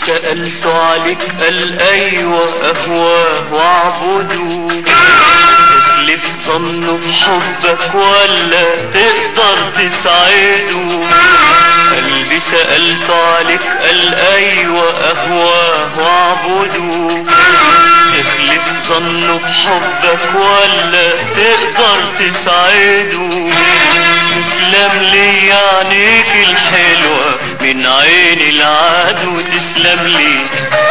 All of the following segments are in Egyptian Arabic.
سألت عليك قال أيوة أهواه وأعبده تخلف ظنه في حبك ولا تقدر تسعده قلبي سألت عليك قال أيوة أهواه وأعبده تخلف ظنه في حبك ولا تقدر تسعده تسلم لي عينيك الحلوة من عين العدو تسلم لي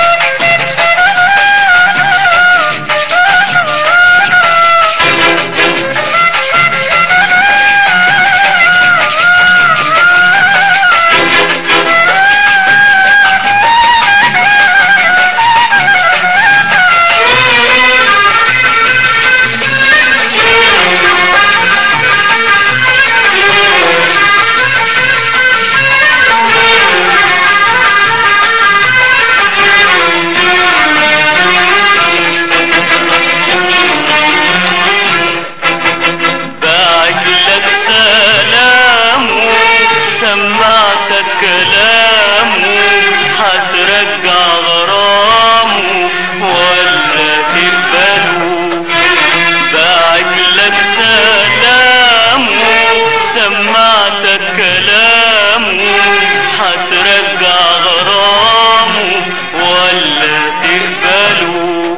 باعت لك سلامه سمعتك كلامه هترجع غرامه ولا تقبله باعت لك سلامه سمعتك كلامه هترجع غرامه ولا تقبله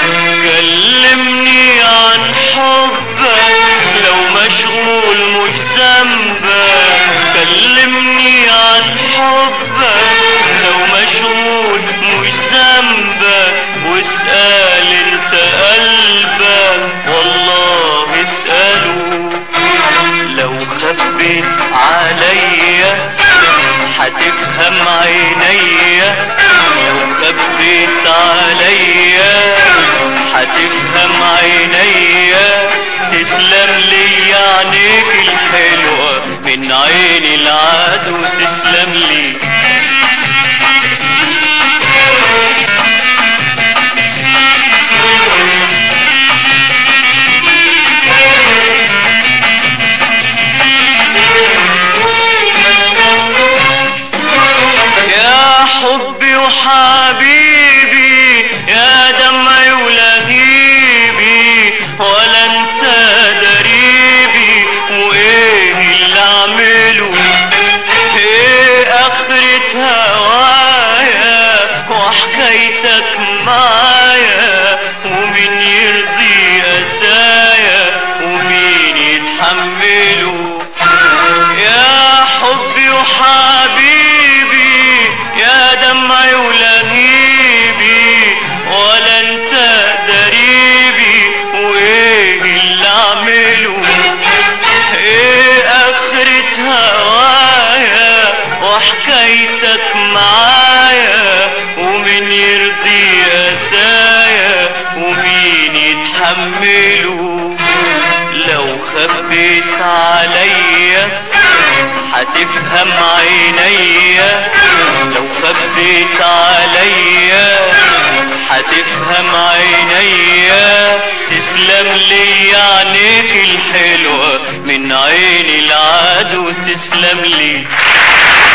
كلمني عن حبك لو مشغول مش ذنبك كلمني عن حبك لو مشغول مش ذنبك واسأل انت قلبك والله اسأله لو خبيت عليا هتفهم عينيا لو خبيت عليا هتفهم عينيا تسلم لي عينيك الحلوة من عين العدو تسلم لي يا حبي وحبيبي يا دمعي ولهيبي ولا انت دريبي وايه اللي اعمله ايه اخرة هوايا وحكايتك معايا ومين يرضي اسايا ومين يتحمله يا حبي وحبيبي يا دمعي ولهيبي ولا انت دريبي وايه اللي اعمله ايه اخرة هوايا وحكايتك معايا ومين يرضي اسايا ومين يتحمله لو خبيت عليا هتفهم عينيا لو خبيت عليا هتفهم عينيا تسلم لي عينيك الحلوة من عين العدو تسلم لي